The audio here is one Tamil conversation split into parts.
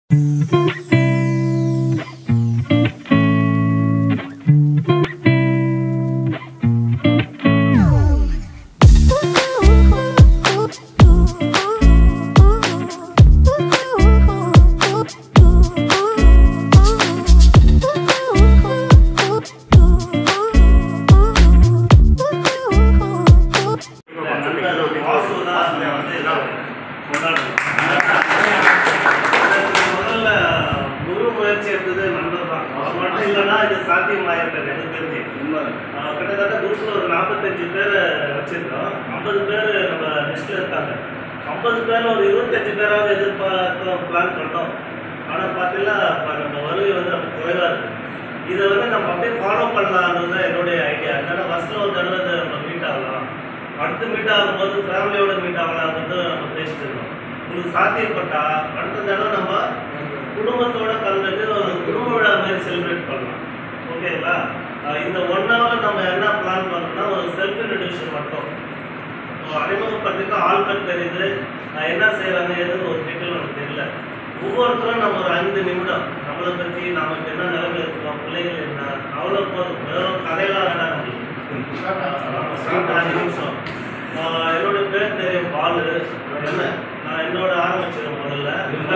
முதல்ல முழு முயற்சி எடுத்தது நண்பர் தான் அவர் மட்டும் இல்லைன்னா இது சாத்தியமாயிருக்காது எனக்கு தெரிஞ்சு ஆஹ் கிட்டத்தட்ட குரூப்ல ஒரு நாற்பத்தஞ்சு பேர் வச்சிருக்கோம் ஐம்பது பேர் நம்ம லிஸ்ட்ல இருக்காங்க ஐம்பது பேர் ஒரு இருபத்தஞ்சு பேராவது எதிர்பார்த்தோம் பிளான் பண்ணோம் ஆனால் பார்த்தீங்கன்னா இப்போ நம்ம வருகை வந்து நம்ம குறைவாக இருக்கு இதை வந்து நம்ம அப்படியே ஃபாலோ பண்ணலான்றது தான் என்னுடைய ஐடியா என்னன்னா ஃபஸ்ட்டில் ஒரு தடவை இதை நம்ம மீட் ஆகலாம் அடுத்து மீட் ஆகும்போது ஃபேமிலியோட மீட் ஆகலாம்ன்றது நம்ம பேசிட்டு இருக்கோம் இது சாத்தியப்பட்டா அடுத்த தடவை நம்ம குடும்பத்தோட கலந்துட்டு ஒரு குடும்ப விழா மாதிரி செலிப்ரேட் பண்ணலாம் ஓகேங்களா அஹ் இந்த ஒன் ஹவர் நம்ம என்ன பிளான் பண்ணோம்னா ஒரு செல்ஃப் இன்ட்ரடியூஷன் மட்டும் ஸோ அறிமுகப்படுத்திக்க ஆட்கள் தெரியுது நான் என்ன செய்கிறாங்க எதுன்னு ஒரு டீட்டெயில் நமக்கு தெரியல ஒவ்வொருத்தரும் நம்ம ஒரு ஐந்து நிமிடம் நம்மளை பற்றி நமக்கு என்ன நிலைமை இருக்கோம் பிள்ளைகள் என்ன அவ்வளோ போதும் வெறும் கதையெல்லாம் வேண்டாம் நம்மளுக்கு அஞ்சு நிமிஷம் ஆஹ் என்னோட பேர் தெரியும் பாலு என்ன நான் என்னோட ஆரம்பிச்சிடும் முதல்ல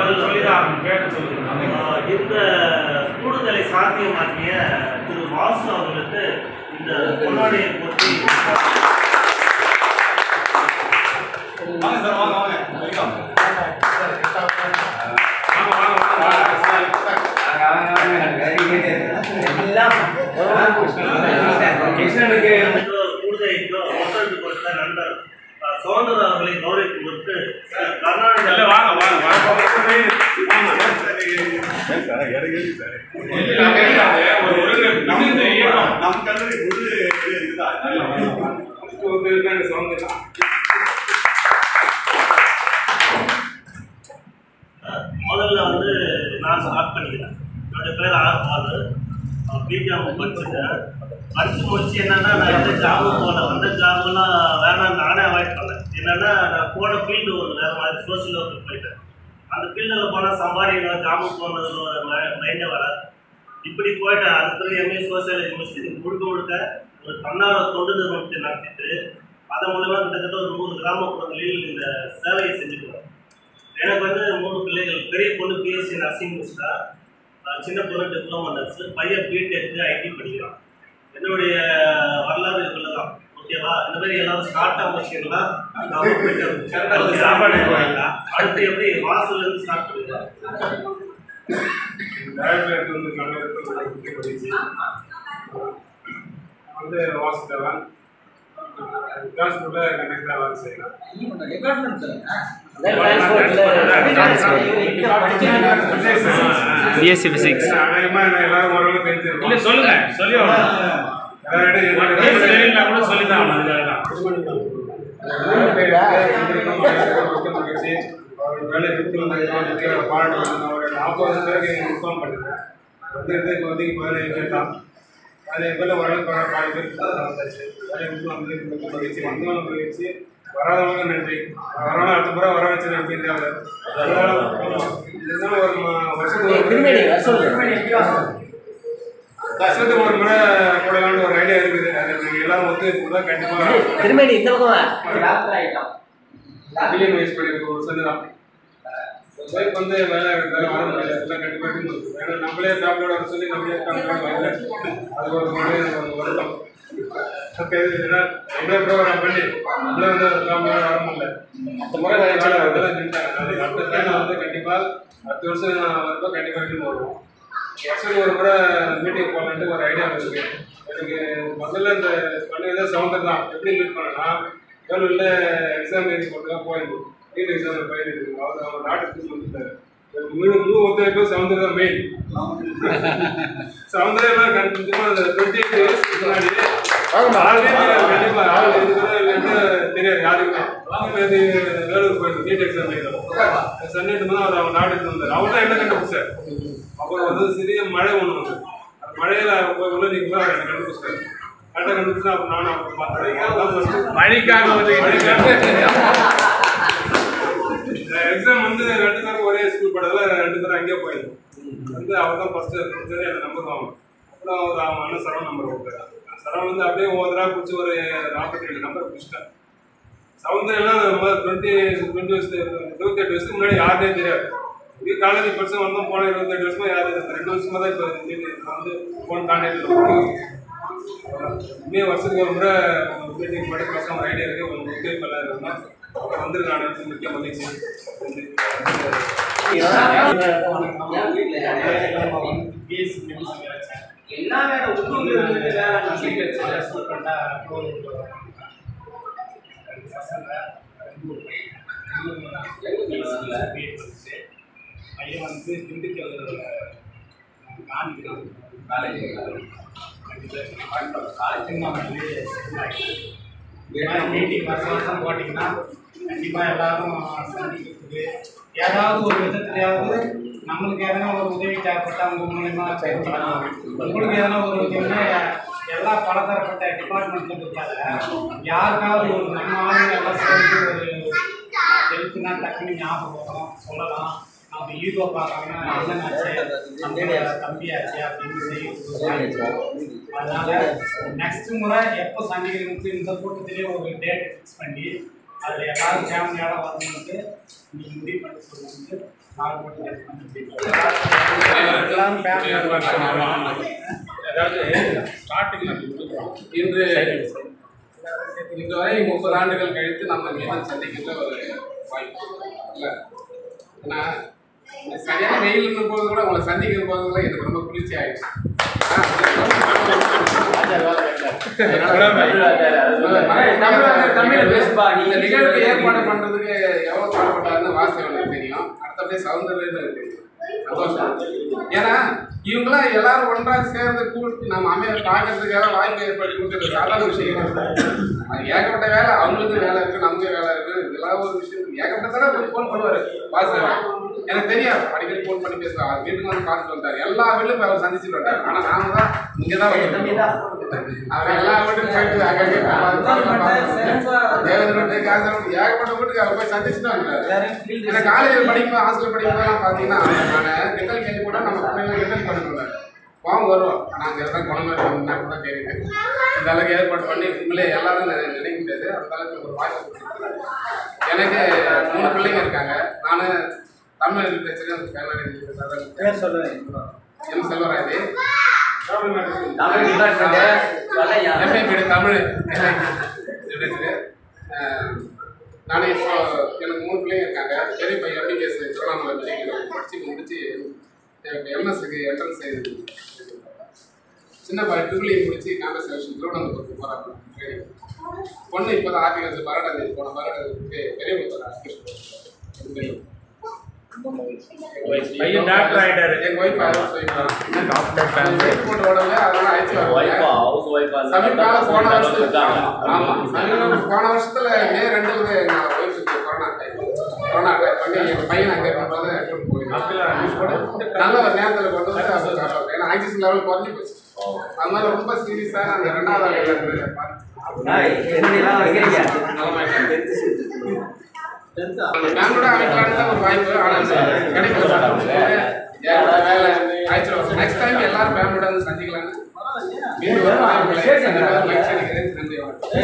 ஆஹ் இந்த கூடுதலை சாத்தியமாக்கிய திரு வாசு அவர்களுக்கு இந்த பொன்னாடியை போட்டி வாங்க சார் வாங்க வாங்க வெல்கம் வாங்க வாங்க வாங்க கிருஷ்ணனுக்கு கூடுதலைக்கோ ஒத்துழைப்பு கொடுத்த நண்பர் ஆஹ் சுதந்திர அவர்களை கௌரவிக்கும் பொருட்டு கர்நாடக இல்ல வாங்க வாங்க வாங்க ஒரு ஒரு நம்ம இயக்கம் நம் கல்லூரி முழு இதுதான் ஒரு இருக்காங்க சவுண்ட் முதல்ல வந்து நான் ஸ்டார்ட் பண்ணிக்கிறேன் என்னுடைய பேர் ஆர் பாலு பிகாம் படிச்சிருக்கேன் படிச்சு முடிச்சு என்னன்னா நான் எந்த ஜாபும் போகல வந்த ஜாபெல்லாம் வேணாம் நானே அவாய்ட் பண்ணேன் என்னன்னா நான் போன ஃபீல்டு ஒரு வேறு மாதிரி சோஷியல் ஒர்க்கு போயிட்டேன் அந்த ஃபீல்டில் போனால் சம்பாதிக்கணும் ஜாபுக்கு போனதுன்னு ஒரு மைண்டே வராது இப்படி போயிட்டேன் அதுக்கு எம்ஏ சோசியாலஜி முடிச்சுட்டு முழுக்க முழுக்க ஒரு தன்னார்வ தொண்டு நிறுவனத்தை நடத்திட்டு அதன் மூலமா கிட்டத்தட்ட ஒரு நூறு கிராமப்புறங்களில் இந்த சேவையை செஞ்சுக்கிறோம் எனக்கு வந்து மூணு பிள்ளைகள் பெரிய பொண்ணு பிஎஸ்சி நர்சிங் முடிச்சிட்டா அஹ் சின்ன பொண்ணு டிப்ளமோ நர்ஸ் பையன் பிடெக் ஐடி படிக்கிறான் என்னுடைய வரலாறு இதுக்குள்ளதான் ஓகேவா இந்த மாதிரி எல்லாரும் ஸ்டார்ட் ஆகிக்கலாம் சாப்பாடு போயிடல. அடுத்து எப்படி வாசல்ல இருந்து ஸ்டார்ட் பண்ணிக்கலாம் டைரக்டர் வந்து கன்னடத்தில் படிச்சு வந்து வாசுதேவன் டிரான்ஸ்போர்ட்டில் கண்டக்டராக வேலை செய்யலாம் பிஎஸ்சி பிசிக்ஸ் அநேகமாக என்ன எல்லாரும் ஓரளவுக்கு தெரிஞ்சிருக்கோம் இல்ல சொல்லுங்க சொல்லி தெரியல கூட சொல்லி தான் ஆகணும் இதெல்லாம் வேலை விட்டு வந்து பாடம் ஒரு நாற்பது பேருக்கு இன்ஃபார்ம் பண்ணிருக்கேன் வந்து இருந்து இப்போ வந்து பதினேழு பேர் தான் பதினேழு பேரில் ஓரளவுக்கு ஒரு பாதி பேர் வந்தாச்சு வேலை விட்டு வந்து ரொம்ப மகிழ்ச்சி வந்தவங்க மகிழ்ச்சி வராதவங்க நன்றி வரவங்க அடுத்த முறை வர வச்சு நன்றி தேவை இருந்தாலும் ஒரு ம- வருஷத்துக்கு ஒரு வருஷத்துக்கு ஒரு முறை போடலாம்னு ஒரு ஐடியா இருக்குது அது நீங்கள் எல்லாம் வந்து இப்போதான் கண்டிப்பாக திருமணி இந்த பக்கம் பில்லியன் வயசு படிக்கிற ஒரு சொல்லு தான் ஒய்ஃப் வந்து வேலை வேலை வர முடியல எல்லாம் கண்டிப்பாக இருக்கு. ஏன்னா நம்மளே ஃபேமிலியோட வர சொல்லி நம்மளே ஃபேமிலியோட வரல அது ஒரு முறை ஒரு வருத்தம் ஓகே ஏன்னா நம்மளே ப்ரோக்ராம் பண்ணி நம்மளே வந்து ஒரு ஃபேமிலியோட வர முடியல அந்த முறை வேலை வேலை வந்து நின்றாங்க அது அடுத்த டைம் வந்து கண்டிப்பாக அடுத்த வருஷம் நான் வரப்போ கண்டிப்பாக இன்னும் வருவோம் வருஷத்துக்கு ஒரு முறை மீட்டிங் போகலான்ட்டு ஒரு ஐடியா இருக்கு எனக்கு முதல்ல இந்த பண்ணுறதே சவுண்டர் தான் எப்படி மீட் பண்ணலாம் வேலூரில் எக்ஸாம் எழுதி போட்டு தான் போயிருந்தோம் நீட் எக்ஸாம் போயிருக்கு அவர் அவர் நாட்டுக்கு வந்துட்டார் முழு முழு ஒத்துழைப்பு சவுந்தர் தான் மெயின் சவுந்தரம் கண்டிப்பாக அந்த டுவெண்ட்டி எயிட் இயர்ஸ் முன்னாடி ஆல்ரெடி கண்டிப்பாக ஆள் இருக்கிறது இல்லைன்னு தெரியாது யாருக்குமே இப்போ இது வேலூர் போயிருந்தோம் நீட் எக்ஸாம் எழுதணும் சன்னிட்டு தான் அவர் அவர் நாட்டுக்கு வந்தார் அவர் தான் என்ன கண்டுபிடிச்சார் அப்புறம் வந்து சிறிய மழை ஒன்று வந்து அந்த மழையில் போய் உள்ள நீங்கள் அவர் என்ன கண்டுபிடிச்சார் கரெக்டாக கண்டுபிடிச்சா அப்புறம் நானும் அவர் பார்த்தேன் அதான் first மழைக்காக வந்து மழைக்காக எக்ஸாம் வந்து ரெண்டு பேரும் ஒரே ஸ்கூல் படத்துல ரெண்டு பேரும் அங்கேயே போயிருந்தோம் வந்து அவர் தான் ஃபர்ஸ்ட் கொடுத்தது அந்த நம்பர் வாங்கணும் அப்புறம் அவர் அவன் அண்ணன் சரவணன் நம்பர் கொடுத்தாரு சரவணன் வந்து அப்படியே ஓதரா பிடிச்சி ஒரு நாற்பத்தி ஏழு நம்பர் பிடிச்சிட்டேன் சவுந்தரெல்லாம் டுவெண்ட்டி டுவெண்ட்டி வருஷத்து இருபத்தெட்டு வருஷத்துக்கு முன்னாடி யாருனே தெரியாது இது காலேஜ் படிச்சு வந்தோம் போன இருபத்தெட்டு வருஷமா யாரும் தெரியாது ரெண்டு வருஷமா தான் இப்போ இன்ஜினியர் வந்து ஃபோன் கான்டாக்ட் இன்னும் வருஷத்துக்கு ஒரு முறை மீட்டிங் மட்டும் பேச ஒரு ஐடியா இருக்கு உங்களுக்கு ஒத்துழைப்பு இருக்குமா அப்புறம் வந்துருக்காங்க முக்கிய மகிழ்ச்சி என்ன வேலை உட்கார்ந்து வேலை பையன் வந்து திண்டுக்கல் காந்தி மீட்டிங் வருஷம் வருஷம் போட்டிங்கன்னா கண்டிப்பாக எல்லாரும் சந்திக்கிறதுக்கு ஏதாவது ஒரு விதத்துலையாவது நம்மளுக்கு எதனா ஒரு உதவி தேவைப்பட்டா உங்க மூலியமா செய்யலாம் உங்களுக்கு எதனா ஒரு உதவினா எல்லா பலதரப்பட்ட டிபார்ட்மெண்ட்ல இருக்காங்க யாருக்காவது ஒரு நம்ம ஆளுங்க எல்லாம் சேர்ந்து ஒரு ஹெல்ப்னா டக்குன்னு ஞாபகம் வரும் சொல்லலாம் நம்ம ஈகோ பார்க்காம என்னன்னாச்சு நம்மளோட தம்பியாச்சு அப்படின்னு செய்ய அதனால நெக்ஸ்ட் முறை எப்போ சந்திக்கிறதுக்கு இந்த கூட்டத்திலேயே ஒரு டேட் ஃபிக்ஸ் பண்ணி அதில் எல்லாரும் ஃபேமிலியோட வரணும்ட்டு நீங்கள் முடிவு பண்ணி சொல்லுங்க நாலு மட்டும் எல்லாரும் ஃபேமிலியோட அதாவது ஸ்டார்டிங்ல இன்று இன்று வரை முப்பது ஆண்டுகள் கழித்து நம்ம மீண்டும் சந்திக்கின்ற ஒரு வாய்ப்பு இல்லை ஏன்னா இந்த சரியான வெயில்னு போது கூட உங்களை சந்திக்கிற போது கூட எனக்கு ரொம்ப குளிர்ச்சி ஆயிடுச்சு தமிழ்ல பேசுப்பா நீ இந்த நிகழ்வு ஏற்பாடு பண்றதுக்கு எவ்வளவு பாடுபட்டாருன்னு வாசி எனக்கு தெரியும் அடுத்தபடியே சவுந்தரன்னு எனக்கு தெரியும் சந்தோஷம் ஏன்னா இவங்களாம் எல்லாரும் ஒன்றாக சேர்ந்து கூட்டி நம்ம அமைய பார்க்கறதுக்காக வாய்ப்பு ஏற்படுத்தி கொடுத்தது சாதாரண விஷயம் இல்லை. அது ஏகப்பட்ட வேலை அவங்களுக்கும் வேலை இருக்கு நமக்கு வேலை இருக்கு இதெல்லாம் ஒரு விஷயம் ஏகப்பட்ட தடவை ஃபோன் பண்ணுவாரு வாசகர் எனக்கு தெரியாது அடிக்கடி ஃபோன் பண்ணி பேசுவார் வீட்டுக்கு வந்து பார்த்துட்டு வந்தார் எல்லா வீட்லையும் அவர் சந்திச்சுட்டு வந்தார் ஆனா நாம தான் இங்கே தான் அவர் எல்லா வீட்டுக்கும் போயிட்டு அங்கங்கே தேவேந்திரன் காசன் ஏகப்பட்ட வீட்டுக்கு அவர் போய் சந்திச்சுட்டு வந்தார் எனக்கு காலேஜில் படிக்கும் ஹாஸ்டல் படிக்கும் போதெல்லாம் பார்த்தீங்கன்னா நான் கிண்டல் கேள்வி கூட நம்ம பிள்ளைங்க கிண்டல் பண்ணுவாங்க வாங்க வருவோம் ஆனால் அங்கே இருந்தால் குழந்தை இருந்தால் கூட கேட்குது இந்த அளவுக்கு ஏற்பாடு பண்ணி உங்களே எல்லாரும் நி- நினைக்க முடியாது அந்த அளவுக்கு ஒரு வாய்ப்பு கொடுத்துருக்காங்க. எனக்கு மூணு பிள்ளைங்க இருக்காங்க நான் தமிழ் லிட்ரேச்சர் கர்நாடக பேர் சொல்லுவேன் எம் செல்வராஜ் தமிழ் டிபார்ட்மெண்ட் சொல்லையா எம்ஏபிடி தமிழ் லிட்ரேச்சர் நான் இப்போ எனக்கு மூணு பிள்ளைங்க இருக்காங்க பெரிய பையன் எம்பிபிஎஸ் திருவண்ணாமலை மெடிக்கல் படிச்சு முடிச்சு எம்எஸ்க்கு என்ட்ரன்ஸ் எழுதி சின்ன பையன் ட்ரிபிள் முடிச்சு கேம்பஸ் செலக்ஷன் திருவனந்தபுரத்துக்கு போகிறாங்க ட்ரைனிங் பொண்ணு இப்போ தான் ஆர்டிகல்ஸ் பரடாது போன பரடாதுக்கு பெரிய பையன் பையன் டாக்டர் ஆயிட்டாரு எங்க ஒய்ஃப் போட்டு உடனே அதெல்லாம் அழைச்சி வருவாங்க சமீபகால போன வருஷத்துல ஆமா சமீப போன வருஷத்துல மே ரெண்டுல எங்க ஒய்ஃபுக்கு கொரோனா டைம் கொரோனா டைம் பண்ணி எங்க பையன் அங்க இருக்கும்போது கூட்டிட்டு போயிருந்தோம். நல்ல ஒரு நேரத்துல கொண்டு வந்து அவர் காப்பாத்து. ஏன்னா ஆக்சிஜன் லெவல் குறைஞ்சி போச்சு அதனால ரொம்ப சீரியஸா அந்த ரெண்டாவது ஆளுல இருந்து என்னெல்லாம் வைக்கிறீங்க பெங்களூர் அமைக்கலான்னு தான் ஒரு வாய்ப்பு ஆனா கிடைக்கல ஏகப்பட்ட வேலை ஆயிடுச்சு நெக்ஸ்ட் டைம் எல்லாரும் பெங்களூர் வந்து சந்திக்கலாம்னு மீண்டும் ஒரு வாய்ப்பு கிடைக்கும். மகிழ்ச்சி அடைகிறேன். நன்றி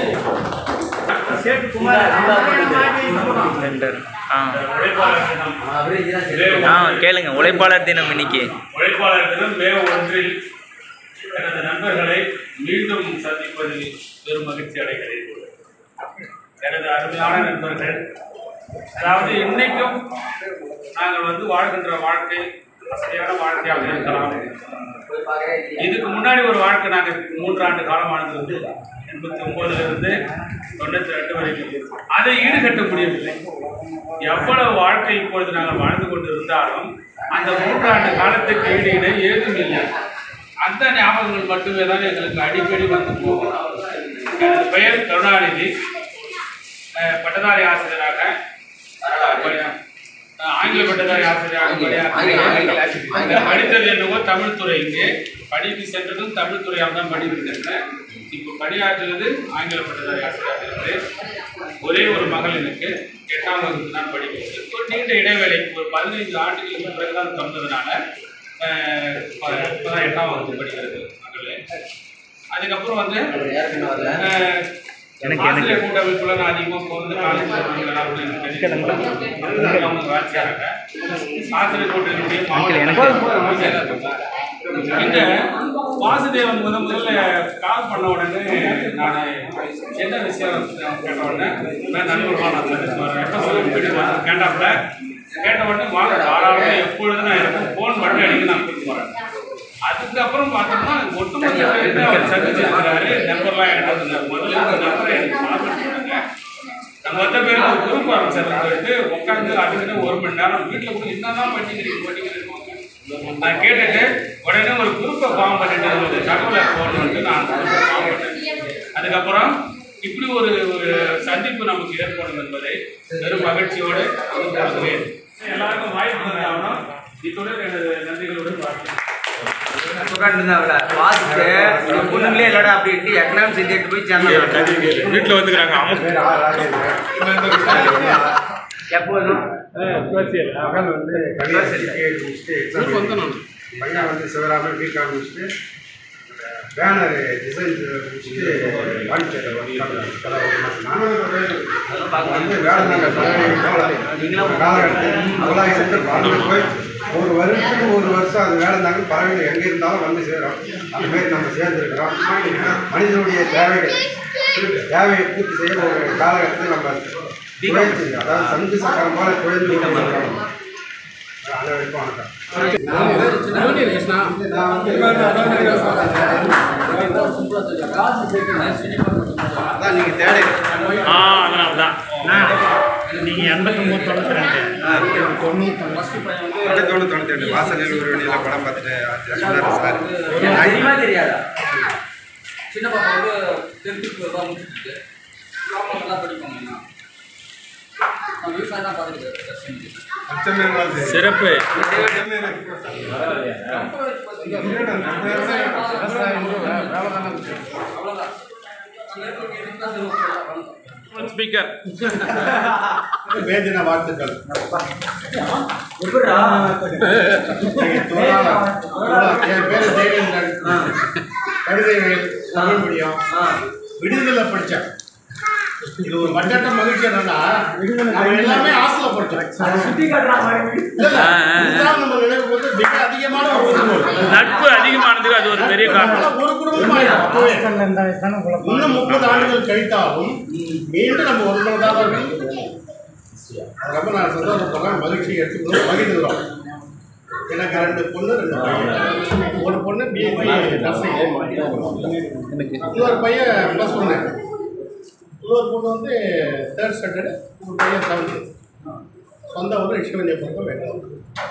வணக்கம் சென்டர் ஆ அப்படியே இதுதான் ஆ கேளுங்க உழைப்பாளர் தினம் இன்னைக்கு உழைப்பாளர் தினம் மே ஒன்றில் எனது நண்பர்களை மீண்டும் சந்திப்பதில் பெரும் மகிழ்ச்சி அடைகிறேன் எனது அருமையான நண்பர்கள் அதாவது இன்னைக்கும் நாங்கள் வந்து வாழ்கின்ற வாழ்க்கை வசதியான வாழ்க்கையாக இருக்கலாம் போய் பார்க்கறேன் இதுக்கு முன்னாடி ஒரு வாழ்க்கை நாங்கள் மூன்றாண்டு காலம் வாழ்ந்தது எண்பத்தி ஒன்பதுல இருந்து தொண்ணூத்தி ரெண்டு வரைக்கும் அதை ஈடுகட்ட முடியவில்லை எவ்வளவு வாழ்க்கை இப்பொழுது நாங்கள் வாழ்ந்து கொண்டு இருந்தாலும் அந்த மூன்றாண்டு காலத்துக்கு ஈடு இணை ஏதும் இல்லை அந்த ஞாபகங்கள் மட்டுமே தான் எங்களுக்கு அடிக்கடி வந்து போகும் எனது பெயர் கருணாநிதி அஹ், பட்டதாரி ஆசிரியராக அஹ், பணி- அஹ், ஆங்கில பட்டதாரி ஆசிரியராக ஆங்கில- ஆங்கில ஆசிரியர். பணியாற்றி படித்தது என்னவோ தமிழ் துறை இங்கே படிப்பு சென்றதும் தமிழ் துறையாக தான் படித்திருக்கிறேன் இப்போ பணியாற்றுவது ஆங்கில பட்டதாரி ஆசிரியராக இருக்கிறேன் ஒரே ஒரு மகள் எனக்கு எட்டாம் வகுப்பு தான் படிக்கிறது ஒரு நீண்ட இடைவேளை ஒரு பதினைந்து ஆண்டுகளுக்கு பிறகுதான் தந்ததுனால அஹ், இப்ப- இப்பதான் எட்டாம் வகுப்பு படிக்கிறது மகளே அதுக்கப்புறம் வந்து அஹ், ஆசிரியர் கூட்டமைப்புல நான் அதிகமாக போகிறது காலேஜ் வருவாங்களா அப்படின்னு தெரியும் அவங்க வாட்சியாங்க ஆசிரியர் கூட்டத்தினுடைய மாவட்ட இங்க வாசுதேவன் முத முதல்ல கால் பண்ண உடனே நான் என்ன விஷயம் கேட்ட உடனே நான் நண்பர்களா நான் சந்திச்சு வரேன் எப்போ சொல்ல கேட்டாப்புல கேட்ட உடனே வாங்க தாராளமாக எப்பொழுதும் நான் எனக்கு ஃபோன் பண்ணி அடிக்க நான் கூட்டு போறேன் அதுக்கப்புறம் பார்த்தோம்னா ஒட்டுமொத்த பேருக்கு அவர் சந்திச்சிருக்கிறாரு நம்பர்லாம் எனக்கு அந்த முதல்ல இந்த நம்பரை எனக்கு ஃபார்வர்ட் பண்ணுங்க நம்ம மொத்த பேர் ஒரு குரூப் ஆரம்பிச்சிடலாம் சொல்லிட்டு உட்காந்து அதுக்குன்னு ஒரு மணி நேரம் வீட்டில் கூட என்னதான் பண்ணிக்கிறீங்க பண்ணிக்கிறீங்க நான் கேட்டுட்டு உடனே ஒரு குரூப்பை ஃபார்ம் பண்ணிட்டு ஒரு தகவலை போடணுன்ட்டு நான் அந்த குரூப்பை ஃபார்ம் பண்ணேன் அதுக்கப்புறம் இப்படி ஒரு ஒரு சந்திப்பு நமக்கு ஏற்படும் என்பதை பெரும் மகிழ்ச்சியோடு எதிர்பார்க்கிறேன் எல்லாருக்கும் வாய்ப்பு வந்தாகணும் இத்துடன் எனது நன்றிகளோடு பார்க்கிறேன் உட்காந்துருந்தாங்கள பார்த்துட்டு இந்த பொண்ணுங்களே இல்லடா அப்படின்ட்டு எக்கனாமிக்ஸ் எடுத்து போய் சேர்ந்தாங்க வீட்டில் வந்துக்கிறாங்க எப்போதும் மகன் வந்து கணிதம் சிடிஏடி முடிச்சுட்டு எக்ஸாம் பையன் வந்து சிவராமன் பிகாம் முடிச்சுட்டு பேனர் டிசைன் முடிச்சுட்டு பாண்டிச்சேரி வந்து வேலைநாங்க காலகட்டத்தில் தொள்ளாயிரத்து பறந்து போய் ஒரு வருஷத்துக்கு ஒரு வருஷம் அது வேலை இருந்தாங்க பறவைகள் எங்கே இருந்தாலும் வந்து சேரும் அந்த மாதிரி நம்ம சேர்ந்துருக்கிறோம் மனிதனுடைய தேவைகள் தேவையை பூர்த்தி செய்ய ஒரு காலகட்டத்தில் நம்ம முயற்சி அதாவது சங்கு சக்கரம் போல குழந்தை கொண்டிருக்கிறோம் அதை வரைக்கும் வணக்கம் அதான் நீங்க தேவை ஆ அதனால தான் நீங்கள் எண்பத்தொம்பது தொண்ணூற்றி ரெண்டு தொண்ணூத்தி ஒன்று தொண்ணூத்தி ரெண்டு வாசலில் ஒரு வழியில் படம் பார்த்துட்டு சொன்னார் சார் தெரியுமா தெரியாதா சின்ன பாப்பா வந்து டென்த்து தான் முடிச்சுட்டு நல்லா படிப்பாங்க நான் விவசாயம் தான் பார்த்துட்டு சிறப்பு ஸ்பீக்கர் வேதின வாழ்த்துக்கள் எப்படிடா தோழா- தோழா, என் பேரு தேவேந்திரன் கவிதைகள் தமிழ் மீடியம் விடுதலை படித்தேன் இது ஒரு மட்டற்ற மகிழ்ச்சி என்னன்னா நம்ம எல்லாமே ஆசையில் படித்தோம் இதுதான் நம்ம நினைவுக்கு வந்து மிக அதிகமான ஒரு குடும்பம் நட்பு அதிகமானதுக்கு அது ஒரு பெரிய காரணம் அதனால ஒரு குடும்பமா அப்பவே இன்னும் முப்பது ஆண்டுகள் கழித்தாலும் மீண்டும் நம்ம ஒரு மனதாக இருக்கோம் ரொம்ப நான் சந்தோஷப்படுறேன் மகிழ்ச்சியை எடுத்துக்கிறோம் மகிழ்ந்துக்கிறோம் எனக்கு ரெண்டு பொண்ணு ரெண்டு பையன் ஒரு பொண்ணு பிஎஸ்சி நர்சிங் இன்னொரு பையன் ப்ளஸ் ஒன்று இன்னொரு பொண்ணு வந்து தேர்ட் ஸ்டாண்டர்டு ஒரு பையன் செவன்த்து சொந்த ஊர் ரிஷிவந்தியபுரம் வேணும்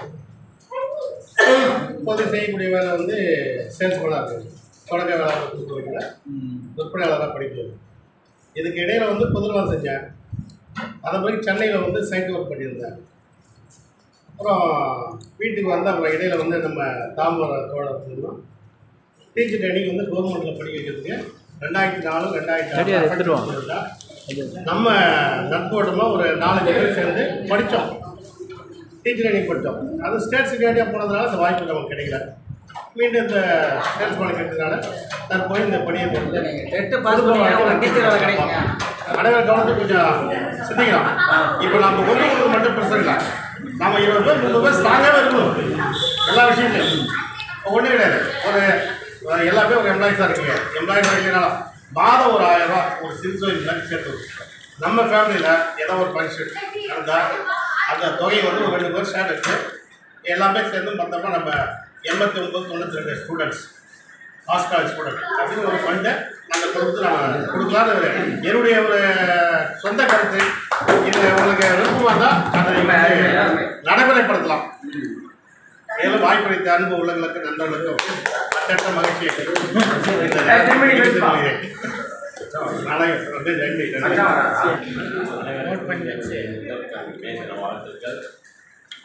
இப்போது செய்யக்கூடிய வேலை வந்து சேல்ஸ்மேனாக இருக்குது தொடக்க வேலை கொடுத்துருக்கீங்க விற்பனையாளராக படிக்கிறது இதுக்கு இடையில வந்து பொதுவாக செஞ்சேன் அதை போய் சென்னையில் வந்து சைட் ஒர்க் பண்ணியிருந்தேன் அப்புறம் வீட்டுக்கு வந்து அப்புறம் இடையில வந்து நம்ம தாம்பரம் தோழர் இருந்தோம் டீச்சர் ட்ரைனிங் வந்து கவர்மெண்ட்டில் படிக்க வைக்கிறதுக்கு ரெண்டாயிரத்தி நாலு ரெண்டாயிரத்தி ஆறு நம்ம நட்போட்டமாக ஒரு நாலஞ்சு பேர் சேர்ந்து படித்தோம் டீச்சர் ட்ரைனிங் படித்தோம் அது ஸ்டேட் செக்ரட்டரியாக போனதுனால அந்த வாய்ப்பு நமக்கு கிடைக்கல மீண்டும் இந்த சேல்ஸ் பண்ண கிடைச்சதுனால தற்போது இந்த பணியை போட்டு எட்டு பாஸ் பண்ணி ஒரு டீச்சர் வேலை கிடைக்குங்க அனைவரும் கவனத்தை கொஞ்சம் சிந்திக்கலாம் இப்போ நம்ம ஒன்று ஒன்று மட்டும் பிரச்சனை இல்லை நம்ம இருபது பேர் முப்பது பேர் ஸ்ட்ராங்காகவே இருக்கணும் எல்லா விஷயத்துலையும் இப்போ ஒன்றும் கிடையாது ஒரு ஒரு எல்லா பேரும் ஒரு எம்ப்ளாயிஸாக இருக்கீங்க எம்ப்ளாயிஸ் இருக்கீங்கனால மாதம் ஒரு ஆயிரம் ரூபா ஒரு சிறு இல்லை சேர்த்து வைக்கணும். நம்ம ஃபேமிலியில் ஏதோ ஒரு ஃபங்க்ஷன் நடந்தால் அந்த தொகையை வந்து ஒரு ரெண்டு பேர் ஷேர் எடுத்து எல்லாமே சேர்ந்து பார்த்தோம்னா நம்ம எண்பத்தி ஒன்பது தொண்ணூற்றி ரெண்டு ஸ்டூடெண்ட்ஸ் ஹாஸ்டல் ஸ்டூடெண்ட் அப்படின்னு ஒரு ஃபண்டை நாங்கள் கொடுத்து நான் கொடுக்கலான்னு ஒரு என்னுடைய ஒரு சொந்த கருத்து இது உங்களுக்கு விருப்பமாக இருந்தால் அதை நீங்கள் வந்து நடைமுறைப்படுத்தலாம் மேலும் வாய்ப்பளித்த அன்பு உள்ளங்களுக்கு நண்பர்களுக்கும் மற்ற மகிழ்ச்சியை இந்த நாளைக்கு வந்து நன்றி நன்றி நோட் பண்ணி வச்சு வாழ்த்துக்கள்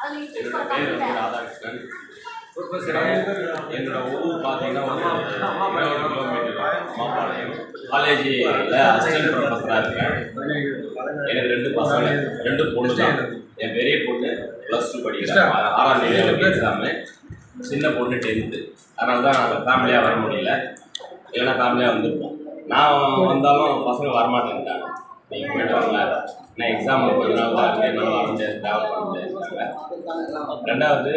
என்னோட பேர் வந்து ராதாகிருஷ்ணன் என்னோட ஊர் பார்த்தீங்கன்னா ஒரு இருபது கிலோமீட்டர் மாப்பாளையம் காலேஜில் அசிஸ்டன்ட் ப்ரொஃபஸராக இருக்கேன் எனக்கு ரெண்டு பசங்க ரெண்டு பொண்ணு தான் என் பெரிய பொண்ணு ப்ளஸ் டூ படிக்கிறேன் ஆறாம் தேதி எக்ஸாமு சின்ன பொண்ணு டென்த்து அதனால தான் நாங்கள் ஃபேமிலியாக வர முடியல இல்லைன்னா ஃபேமிலியாக வந்திருப்போம் நான் வந்தாலும் பசங்க வரமாட்டேன்ட்டாங்க நீங்கள் போயிட்டு வரல நான் எக்ஸாம் கொஞ்ச நாள் தான் இருக்கு என்னால் வர முடியாது ட்ராவல் பண்ண முடியாது ரெண்டாவது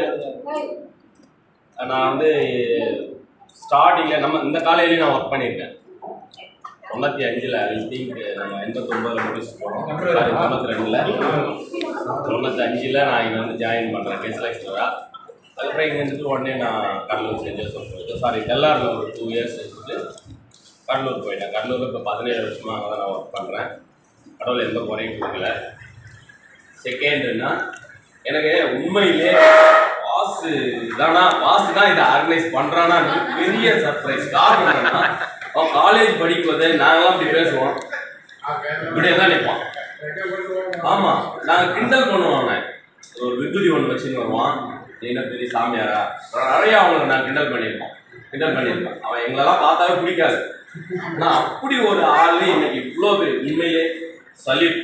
நான் வந்து ஸ்டார்டிங்கில் நம்ம இந்த காலையிலேயும் நான் ஒர்க் பண்ணியிருக்கேன் தொண்ணூற்றி அஞ்சில் ஐ திங்க் நம்ம எண்பத்தொம்பதில் முடிச்சுட்டு போனோம் சாரி தொண்ணூற்றி ரெண்டில் தொண்ணூற்றி அஞ்சில் நான் இங்கே வந்து ஜாயின் பண்ணுறேன் கெஸ்ட் லெக்சராக அதுக்கப்புறம் இங்கே இருந்துட்டு உடனே நான் கடலூர் சென்ட் ஜோசப் போயிட்டு சாரி தெல்லாரில் ஒரு டூ இயர்ஸ் இருந்துட்டு கடலூர் போயிட்டேன் கடலூரில் இப்போ பதினேழு வருஷமாக அங்கே தான் நான் ஒர்க் பண்ணுறேன் கடவுள் எந்த குறையும் கொடுக்கல செகண்டுன்னா எனக்கு உண்மையிலே வாசு தானா வாசு தான் இதை ஆர்கனைஸ் பண்ணுறானா பெரிய சர்ப்ரைஸ் காரணம் என்னன்னா அவன் காலேஜ் படிக்கும்போது நாங்களாம் இப்படி பேசுவோம் இப்படியே தான் நிற்பான் ஆமாம் நாங்கள் கிண்டல் பண்ணுவோம் அவனை ஒரு விபூதி ஒன்று வச்சுன்னு வருவான் நீ என்ன பெரிய சாமியாரா நிறைய அவங்களை நான் கிண்டல் பண்ணியிருப்போம் கிண்டல் பண்ணியிருப்பேன் அவன் எங்களெல்லாம் பார்த்தாவே பிடிக்காது ஆனால் அப்படி ஒரு ஆள் இன்னைக்கு இவ்வளோ பேர் உண்மையிலே சல்யூட்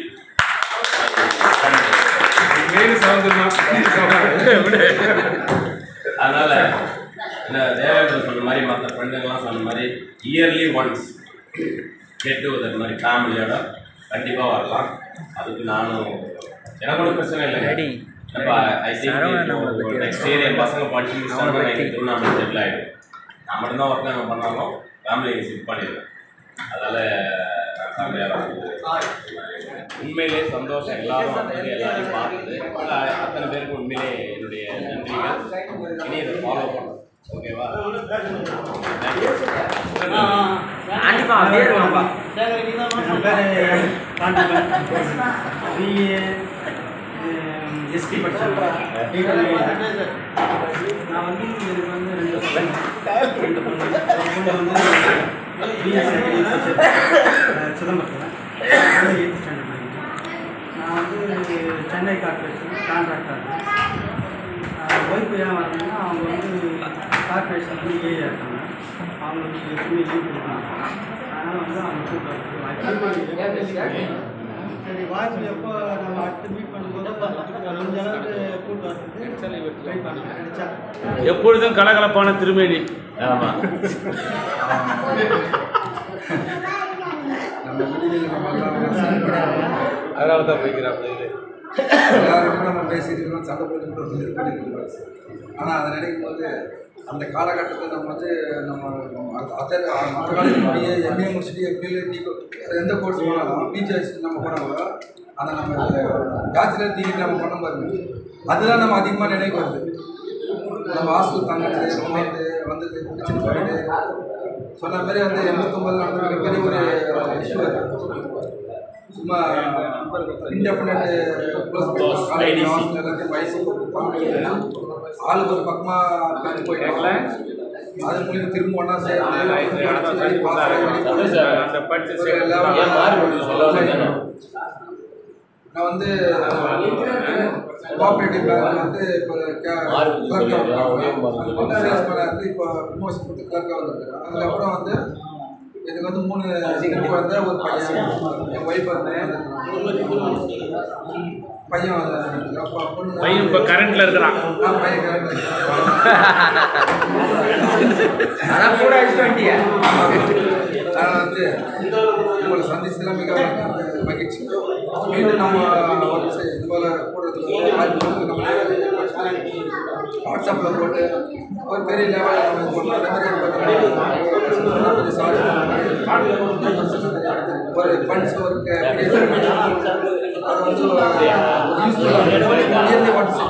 மெயின் அதனால இந்த தேவேந்திர சொன்ன மாதிரி மற்ற ஃப்ரெண்டுங்கெல்லாம் சொன்ன மாதிரி இயர்லி ஒன்ஸ் கெட் டுகெதர் மாதிரி ஃபேமிலியோட கண்டிப்பாக வரலாம் அதுக்கு நானும் எனக்கு ஒன்றும் பிரச்சனை இல்லை இப்போ ஐ திங்க் நெக்ஸ்ட் இயர் என் பசங்க படிச்சு முடிச்சாங்கன்னா நான் இங்கே திருவண்ணாமலை செட்டில் ஆகிடும் நான் மட்டும்தான் ஒர்க் அங்கே பண்ணாலும் ஃபேமிலியை ஷிஃப்ட் பண்ணிடுவேன் அதனால் நான் ஃபேமிலியாக உண்மையிலே சந்தோஷம் எல்லாரும் வந்து எல்லாரையும் பார்த்தது அ- அத்தனை பேருக்கு உண்மையிலே என்னுடைய நன்றிகள் இனி இதை ஃபாலோ பண்ணும் ஓகேவா ஆண்டிப்பா அப்படியே இருவாங்கப்பா என் பேர் காண்டிபன் பிஏ எஸ்டி படித்தேன் நான் வந்து எனக்கு வந்து ரெண்டு பசங்க ரெண்டு பொண்ணு ஒரு பொண்ணு வந்து பிஏ சிதம்பரத்தில் எயிட் ஸ்டாண்டர்ட் படிக்கிறேன் நான் வந்து சென்னை கார்பரேஷன் கான்ட்ராக்டர் இருக்கேன் ஒய்ஃபு ஏன் வரணும்னா அவங்க வந்து கார்பரேஷன் வந்து ஏரியா இருக்காங்க அவங்களுக்கு எப்பவுமே லீவ் கொடுப்பாங்க அதனால் வந்து அவங்க கூப்பிட்டு வாய்ப்பு சரி வாய்ப்பு எப்போ நம்ம அடுத்து மீட் பண்ணும்போது முடிஞ்ச அளவுக்கு கூப்பிட்டு வரதுக்கு ட்ரை பண்ணுறேன் கிடைச்சா எப்பொழுதும் கலகலப்பான திருமேனி ஆமாம் நம்ம விடுதியில் நம்ம எல்லாம் சண்டை போடுறோம். அதனால தான் போய்க்கிறாங்க எல்லாருமே நம்ம பேசிட்டு இருக்கோம் சண்டை போட்டு இது பண்ணிட்டு இருக்கோம் ஆனால் அதை நினைக்கும் போது அந்த காலகட்டத்தில் நம்ம வந்து நம்ம அதர் மற்ற காலேஜ் படியே எம்ஏ முடிச்சுட்டு எம்பிஏ டி எந்த கோர்ஸ் போனாலும் பிஜிஎஸ் நம்ம போனாலும் அந்த நம்ம பேச்சுலர் டிகிரி நம்ம பண்ண பாருங்க அதுதான் நம்ம அதிகமாக நினைவு வருது நம்ம ஹாஸ்டல் தங்கினது போனது வந்தது பிடிச்சிட்டு போயிட்டு சொன்ன மாதிரி வந்து எண்பத்தொம்பது நடந்த மிகப்பெரிய ஒரு இஷ்யூ அது சும்மா இன்டெஃபினட் ப்ளஸ் எல்லாத்தையும் வயசு ஆளுக்கு ஒரு பக்கமாக பிரிஞ்சு போயிட்டாங்களே அது மூலியம் திரும்ப ஒன்றா சேர்ந்து படிச்சு வெளிய pass ஆகி வெளிய போய் அந்த படிச்ச ஒரு level ஏன் மாறி போகுது சொல்ல வேண்டியது நான் வந்து கோஆப்ரேட்டிவ் பேங்க்ல வந்து இப்போ சேல்ஸ்மேனாக இருந்து இப்போ ப்ரமோஷன் கொடுத்து கிளர்க்காக வந்துருக்கேன் அதுக்கப்புறம் வந்து எனக்கு வந்து மூணு பெண் குழந்தை ஒரு பையன் என் ஒய்ஃப் வந்து பையன் வந்து அப்பா பொண்ணு பையன் இப்போ கரண்ட்ல இருக்கிறான் ஆ, பையன் correct. அதான் கூட அடிச்சுட்டு வந்துட்டியா நான் வந்து உங்களை சந்திச்சதுல மிக மகிழ்ச்சி மீண்டும் நம்ம ஒரு சே- இது போல கூடுறதுக்கு வந்து வாய்ப்பு வந்து நம்ம வாட்ஸ்அப்பில் போட்டு ஒரு பெரிய லெவலில் நம்ம இது பண்ணலாம் அதே மாதிரி பார்த்தீங்கன்னா கொஞ்சம் சாரி ஒரு ஃபண்ட்ஸ் ஒரு க- அது வந்து யூஸ்ஃபுல்லாக இயர்லி ஒன்ஸ்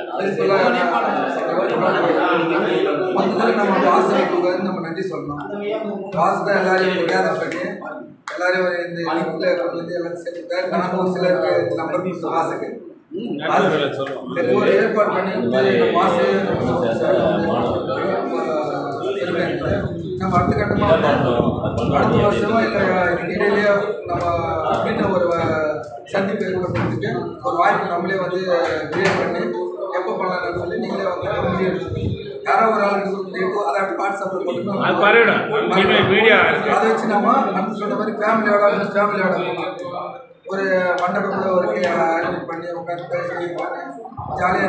மொத்தத்தில் நம்ம வாசலுக்கு வந்து நம்ம நன்றி சொல்லணும் வாசு தான் எல்லாரையும் கேதர் பண்ணி எல்லாரையும் ஒரு இந்த லிங்க்ல கொண்டு வந்து எல்லாம் சேர்த்துட்டாரு நானும் ஒரு சிலருக்கு நம்பர் கொடுத்து வாசுக்கு வாசு ஒரு ஏற்பாடு பண்ணி வந்து நம்ம வாசு நம்ம சோப்பு சார் வந்து, அஹ், பெருமை. நம்ம அடுத்த கட்டமாக அடுத்த வருஷமோ இல்லை இடையிலேயே நம்ம மீண்டும் ஒரு அஹ், சந்திப்பு ஏற்படுத்துறதுக்கு ஒரு வாய்ப்பு நம்மளே வந்து கிரியேட் பண்ணி எப்போ பண்ணலாம்னு சொல்லி நீங்களே வந்து வெளியே எடுத்து யாரோ ஒரு ஆளுக்கு கொடுத்துட்டு அதை அப்படி வாட்ஸ்அப்பில் போட்டு அது பரவிடும் இனிமே மீடியா இருக்கு அதை வச்சு நம்ம அந்த சொன்ன மாதிரி ஃபேமிலியோட ஃபேமிலியோட ஒரு மண்டபத்தில் ஒரு அரேஞ்ச் பண்ணி உட்காந்து பேசி பண்ணி ஜாலியாக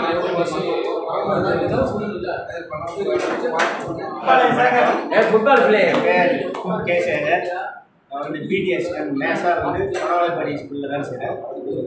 இருந்துட்டு ஃபுட்பால் பிளேயர் கேசேகர் நான் வந்து பிடிஎஸ் மேசார் வந்து பரவாயில்ல ஸ்கூலில் தான் செய்கிறேன்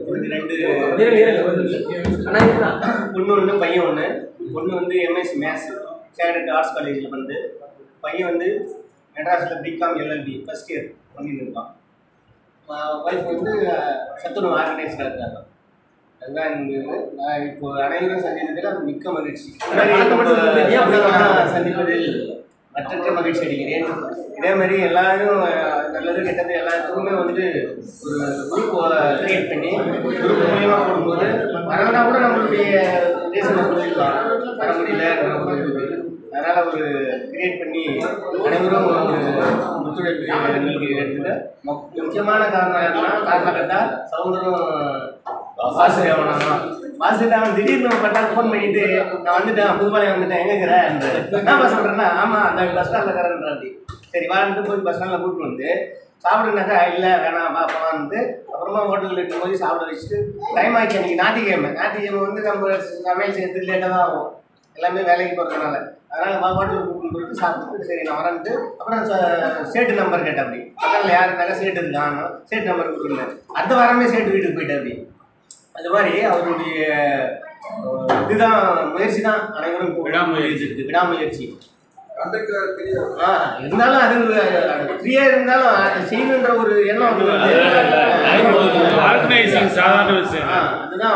ரெண்டு பொண்ணு ஒன்று பையன் ஒன்று பொண்ணு வந்து எம்எஸ்சி மேத்ஸ் சேடட் ஆர்ட்ஸ் காலேஜில் வந்து பையன் வந்து மெட்ராஸில் பிகாம் எல்எல்பி ஃபஸ்ட் இயர் பண்ணிட்டு இருக்கான் ஒய்ஃப் வந்து சத்துணவு ஆர்கனைஸ்டாக இருக்காங்க அதுதான் எங்களுக்கு நான் இப்போ அனைவரும் சந்தித்ததில் மிக்க மகிழ்ச்சி நம்ம சந்திப்பதில் மற்றற்ற மகிழ்ச்சி அடைகிறேன் இதே மாதிரி எல்லாரும் அஹ், நல்லது கெட்டது எல்லாத்துக்குமே வந்துட்டு ஒரு குரூப் கிரியேட் பண்ணி குரூப் மூலியமா போடும்போது வரலனா கூட நம்மளுடைய தேசம் சொல்லிடலாம் வர முடியல அதனால ஒரு கிரியேட் பண்ணி அனைவரும் ஒரு ஒத்துழைப்பு எங்களுக்கு எடுத்துட்டு மு- முக்கியமான காரணம் என்னன்னா காரணக்கட்டா சவுந்தரம் வாசுதேவன் வாசுதேவன் திடீர்னு பட்டா ஃபோன் பண்ணிட்டு நான் வந்துட்டேன் புதுப்பாளையம் வந்துட்டேன் எங்க இருக்கிற என்ன பஸ் சொல்றேன்னா ஆமா அந்த பஸ் ஸ்டாண்ட்ல இருக்கிறேன்றாண்டி சரி வாழ்ந்து போய் பஸ் ஸ்டாண்ட்ல கூப்பிட்டு வந்து சாப்பிடுனாக்கா இல்லை வேணாம் வா போலான்ட்டு அப்புறமா ஹோட்டலில் இருக்கும் போது சாப்பிட வச்சுட்டு டைம் ஆயிடுச்சு அன்றைக்கி ஞாயிற்றுக்கிழமை ஞாயிற்றுக்கிழமை வந்து நம்ம சமையல் செய்யறதுக்கு லேட்டாக தான் ஆகும் எல்லாமே வேலைக்கு போகிறதுனால அதனால் வா ஹோட்டலுக்கு கூப்பிட்டு போயிட்டு சாப்பிட்டு சரி நான் வரேன்ட்டு அப்புறம் ச- சேட்டு நம்பர் கேட்டேன் அப்படி பக்கத்தில் யார் இருந்தாலும் சேட்டு இருக்காங்க சேட்டு நம்பர் கொடுத்துருந்தேன் அடுத்த வாரமே சேட்டு வீட்டுக்கு போயிட்டேன் அப்படி அது மாதிரி அவருடைய அஹ், இதுதான் முயற்சி தான் அனைவரும் இப்போ விடாமுயற்சி. இருக்கு விடாமுயற்சி அன்றைக்கு தெரியும் ஆ, இருந்தாலும் அது ஃப்ரீயா இருந்தாலும் அதை செய்யணுன்ற ஒரு எண்ணம் வந்து ஆர்கனைசிங் சாதாரண விஷயம் ஆ, அதுதான்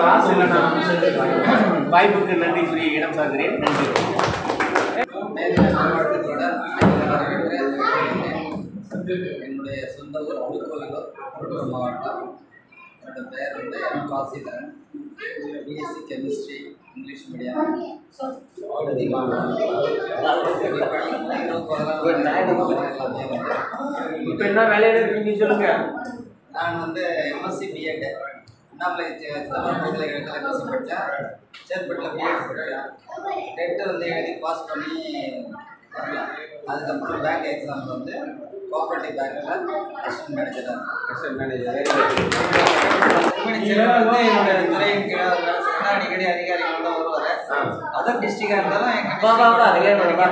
வாய்ப்புக்கு நன்றி கூறி இடம் சார்கிறேன் நன்றி என்னுடைய சொந்த ஊர் திருக்கோவிலூர் விழுப்புரம் மாவட்டம் என்னோட பெயர் வந்து M Vasidharan BSc chemistry English medium விடுதி மாவட்டம் இப்போ என்ன வேலையில இருக்கீங்க சொல்லுங்க நான் வந்து எம்எஸ்சி பிஎட் அண்ணாமலை சி- சிதம்பரம் பல்கலைக்கழகத்தில் எம்எஸ்சி படித்தேன் சேத்பட்டில் பிஎட் படித்தேன் டெட்டு வந்து எழுதி பாஸ் பண்ணி வரலாம் அதுக்கப்புறம் பேங்க் எக்ஸாம் வந்து கோஆப்ரேட்டிவ் பேங்க்கில் அசிஸ்டன்ட் மேனேஜராக அசிஸ்டன்ட் மேனேஜர் வந்து என்னோட துறையின் கீழே வேலை செய்யணும் அடிக்கடி அதிகாரிகளோட வருவார் அதர் டிஸ்ட்ரிக்டாக இருந்தாலும் எங்கள்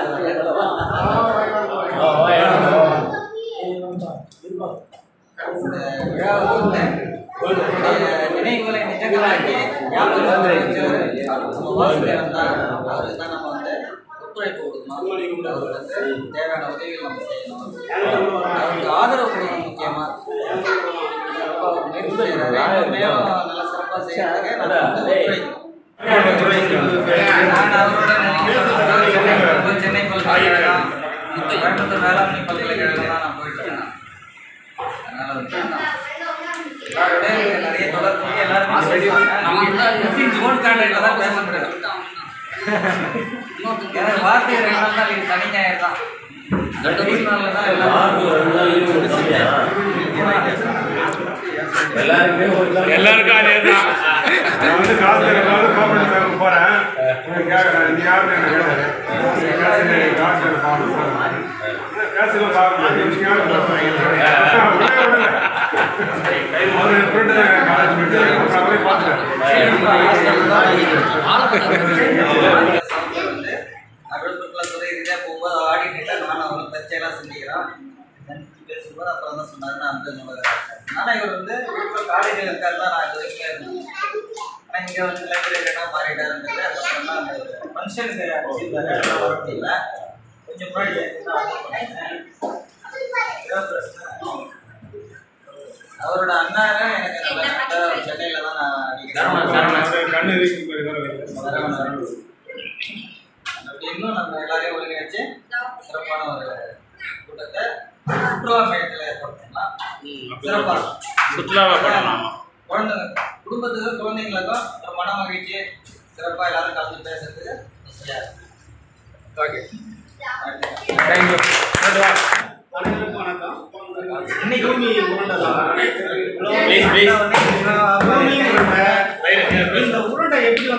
இந்த விழாவை வந்து அஹ், நினைவுகளை நிஜங்களாக்கி ஞாபகம் வச்சு நம்ம வாசுதேவன் தான் அவருக்கு தான் நம்ம வந்து ஒத்துழைப்பு கொடுக்கணும் அவருக்கு வந்து தேவையான உதவிகள் நம்ம செய்யணும் அவருக்கு ஆதரவு கொடுக்கணும் முக்கியமாக சிறப்பா அவர் முயற்சி செய்யறாரு. இன்னும் மேலும் நல்லா சிறப்பாக செய்யறதுக்கு நான் வந்து ஒத்துழைக்கணும் நான் அவரோட நினைக்கிறேன் சென்னை பல்கலைக்கழகம் கோயம்புத்தூர் வேளாண்மை பல்கலைக்கழகம் தான் நான் போயிட்டு இருக்கேன் அதனால வந்து நான் எல்லாரோட நிறைய தொடர்பு இருக்கு. எல்லாருமே சொல்லுவாங்க. ஃபோன் கான்டாக்ட்ல தான் பேச முடியும் ஏன்னா வார்த்தை ரெண்டு நாள் தான் leave, சனி ஞாயிறு தான் ரெண்டு மூணு நாள்ல தான் எல்லாருமே ஒரு நாள் எல்லாருக்கும் அதே தான் நான் வந்து காசு எடுக்காது கோஆபரேட்டிவ் பேங்க் போறேன் உனக்கு கேட்கறேன் நீ யாருன்னு எனக்கு கேட்டேன் காசு இல்லை, காசு எனக்கு பார்க்கணும் காசு இல்லை பார்க்கணும் நீங்க யாரு விடவே விடல அவர் ஃப்ரெண்டு காலேஜ் போயிட்டு அப்புறம் போய் சவுந்தர் வந்து நான் விழுப்புரத்துல துறை ரீதியாக போகும்போது ஆடிட்டு நானும் அவரும் தச்சையெல்லாம் செஞ்சுக்கிறோம் சந்திச்சு பேசும்போது அப்புறம் தான் சொன்னாரு நான் வந்து என்னோட ஆனால் இவர் வந்து விழுப்புரம் காலேஜில் இருக்காரு தான் நான் இது வரைக்கும் இருந்தேன் ஆனால் இங்கே வந்து லைப்ரரியனாக மாறிட்டாருன்றது அதுக்கப்புறம் தான் அந்த ஃபங்க்ஷனுக்கு அடிச்சிருந்தாரு அதெல்லாம் வர முடியல கொஞ்சம் முன்னாடி தான் ஆர்டர் பண்ணியிருந்தேன் இதான் பிரச்சனை. அவரோட அண்ணாரும் எனக்கு நல்ல நல்ல சென்னையில் தான் நான் அடிக்கிறேன் கண்ணு இருக்கு பாரு, வேற வேற. சரவணன் சரவணன். அப்படி இன்னும் நம்ம எல்லாரையும் ஒருங்கிணைச்சு சிறப்பான ஒரு கூட்டத்தை சுற்றுலா மையத்தில் ஏற்பாடு பண்ணலாம் சிறப்பா சுற்றுலாவை பண்ணலாம் குழந்தைங்க குடும்பத்துக்கு குழந்தைங்களுக்கும் ஒரு மன மகிழ்ச்சி சிறப்பாக எல்லாரும் கலந்து பேசுறதுக்கு வசதியா இருக்கும் ஓகே தேங்க்யூ அனைவருக்கும் வணக்கம் இன்னைக்கு பூமி உருண்டை Please, please. பூமி உருண்டை இந்த உருண்டை எப்படி வந்து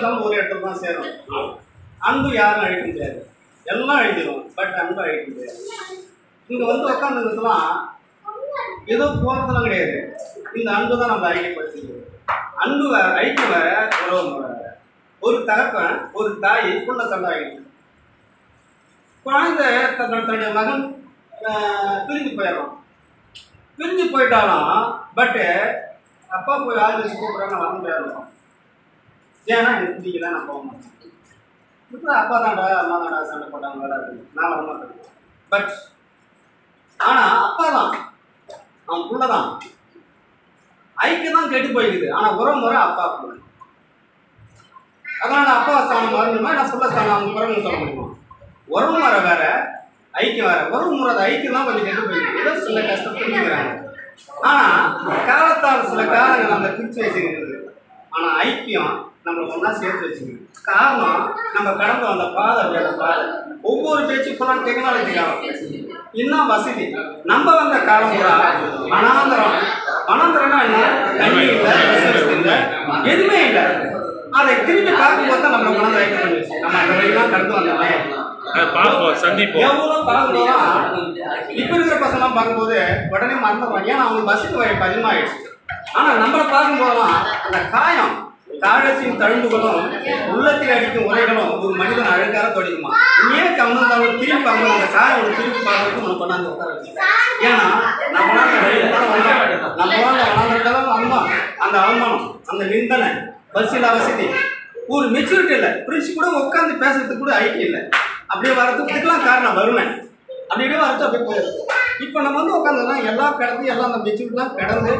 சேர்ந்தாலும் ஒரு இடத்துல தான் சேரும் அன்பு யாரும் அழிக்க முடியாது எல்லாம் அழிஞ்சிடும் பட் அன்பு அழிக்க முடியாது இங்கே வந்து உட்காந்துருக்கலாம் ஏதோ போகிறதுலாம் கிடையாது இந்த அன்பு தான் நம்ம ஐக்கியப்படுத்திக்கிறது அன்பு வேற ஐக்கியம் வேற உறவு முறை வேற ஒரு தகப்பன் ஒரு தாய் புள்ள சண்டை ஆகிடும் குழந்தை தன்னோட தன்னுடைய மகன் ஆஹ், பிரிஞ்சு போயிடலாம் பிரிஞ்சு போயிட்டாலும் பட்டு அப்பா போய் ஆள் வச்சு கூப்பிட்றாங்க வர முடியாது ஏன்னா எனக்கு பிடிக்கல நான் போக மாட்டேன் இப்போ அப்பா தான்டா அம்மா தான்டா சண்டை போட்டாங்க வராது நான் வர மாட்டேன் பட் ஆனால் அப்பா தான் அவன் புள்ள தான் ஐக்கியம் தான் கெட்டு போயிருக்குது ஆனால் உறவு முறை அப்பா புள்ள அதனால அப்பா ஸ்தானம் வரணுமா நான் புள்ள ஸ்தானம் அவங்க பிறகு சொல்ல முடியுமா உறவு முறை வேற ஐக்கியம் வேற உறவு முறை அது ஐக்கியம் தான் கொஞ்சம் கெட்டு போயிருக்கு ஏதோ சில கஷ்டம் புரிஞ்சுக்கிறாங்க ஆனா காலத்தால் சில காலங்கள் நம்மளை பிரிச்சு வச்சுக்கிறது ஆனா ஐக்கியம் நம்மளை ஒன்றா சேர்த்து வச்சுக்கிறது காரணம் நம்ம கடந்து வந்த பாதை வேற பாதை ஒவ்வொரு பேச்சு ஃபுல்லாக டெக்னாலஜி காலம் இன்னும் வசதி நம்ம வந்த காலம் கூட அனாந்தரம் அனாந்தரம்னா என்ன தண்ணி இல்லை resource இல்லை எதுவுமே இல்லை அதை திரும்பி பார்க்கும்போது தான் நம்மளை மனதை ஐக்கியம் பண்ணி வச்சு நம்ம அந்த வழியெல்லாம் கடந்து வந்தோமே அது பார்ப்போம் சந்திப்போம் எவ்வளோ பார்க்கும்போது இப்ப இருக்கிற பசங்களாம் பார்க்கும்போது உடனே மறந்துடுவாங்க ஏன்னா அவங்க பஸ்ஸுக்கு வாய்ப்பு அதிகமாகிடுச்சு ஆனால் நம்மளை பார்க்கும்போதெல்லாம் அந்த காயம் காலத்தின் தழும்புகளும் உள்ளத்தில் அடிக்கும் உரைகளும் ஒரு மனிதன் அழுக்கார தொடங்குமா ஏன் கவர்ந்தாலும் திரும்பி பார்க்கணும் அந்த காயம் ஒரு திரும்பி பார்க்கறதுக்கு நம்ம கொண்டாந்து உட்கார வச்சு ஏன்னா நம்மளால அந்த வழியில தான் வந்தோம் நம்மளால வளர்ந்துட்டு தான் வந்தோம் அந்த அவமானம் அந்த நிந்தனை பஸ்ஸில் வசதி ஒரு மெச்சூரிட்டி இல்லை பிரிச்சு கூட உட்காந்து பேசுறதுக்கு கூட ஐக்கியம் இல்லை அப்படியே வரதுக்குலாம் காரணம் வறுமை அப்படி இப்படியே வரது அப்படியே போயிடுது இப்போ நம்ம வந்து உட்காந்துனா எல்லாம் கடந்து எல்லாம் அந்த மெச்சூரிட்டிலாம் கடந்து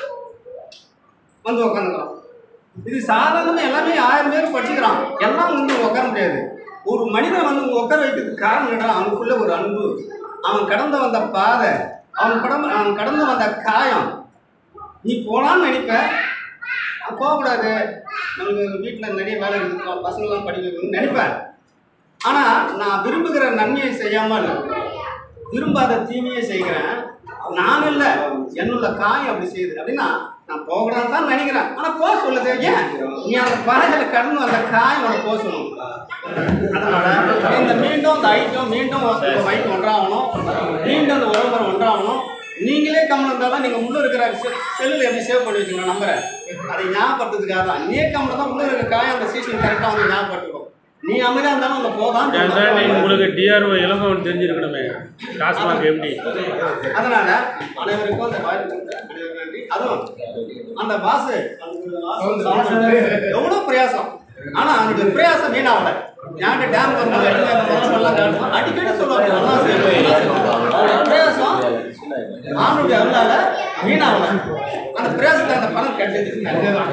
வந்து உட்காந்துக்கிறோம் இது சாதாரணமாக எல்லாமே ஆயிரம் பேர் படிச்சுக்கிறான் எல்லாம் வந்து உட்கார முடியாது ஒரு மனிதன் வந்து உட்கார வைக்கிறதுக்கு காரணம் என்னடா அவனுக்குள்ள ஒரு அன்பு அவன் கடந்து வந்த பாதை அவன் கடந்து அவன் கடந்து வந்த காயம் நீ போகலான்னு நினைப்ப நான் போகக்கூடாது நமக்கு வீட்டில் நிறைய வேலை இருக்குது பசங்களாம் படிக்க வைக்கணும்னு நினைப்பேன் ஆனால் நான் விரும்புகிற நன்மையை செய்யாமல் விரும்பாத தீமையை செய்கிறேன் நான் இல்லை என்னுள்ள காயம் அப்படி செய்யுது அப்படின்னா நான் போகலான்னு தான் நினைக்கிறேன் ஆனால் போக சொல்லுது ஏன் நீ அந்த பாதையில் கடந்து அந்த காயம் உனக்கு போக சொல்லணும் அதனால இந்த மீண்டும் அந்த ஐக்கியம் மீண்டும் ஒரு ஐக்கியம் ஒன்றாகணும் மீண்டும் அந்த உறவுமுறை ஒன்றாகணும் நீங்களே கம்மல் இருந்தாலும் நீங்கள் உள்ள இருக்கிற செல்லில் எப்படி சேவ் பண்ணி வச்சுக்கணும் நம்பரை அதை ஞாபகப்படுத்துறதுக்காக தான் நீ கம்மல் தான் உள்ள இருக்கிற காயம் அந்த சீசன் கரெக்டாக வந்து ஞாபகப்படுத்துக்கும் நீ அமைதியாக இருந்தாலும் அந்த போதான் ஏன்டா நீ உங்களுக்கு டிஆர்ஓ இளங்கவன் தெரிஞ்சிருக்கணுமே டாஸ்மாக் எப்படி அதனால அனைவருக்கும் அந்த வாய்ப்பு கொடுத்த அனைவருக்கும் நன்றி அதுவும் அந்த பாசு எவ்வளோ பிரயாசம் ஆனா அந்த பிரயாசம் வீணாகல ஞாபகம் டேம் வரும்போது எல்லாம் காட்டுவோம் அடிக்கடி சொல்லுவாங்க ஒன்றா செய்வோம் அவருடைய பிரயாசம் ஆணுடைய அருளால வீணாகல அந்த பிரயாசத்தை அந்த பணம் கிடைச்சதுக்கு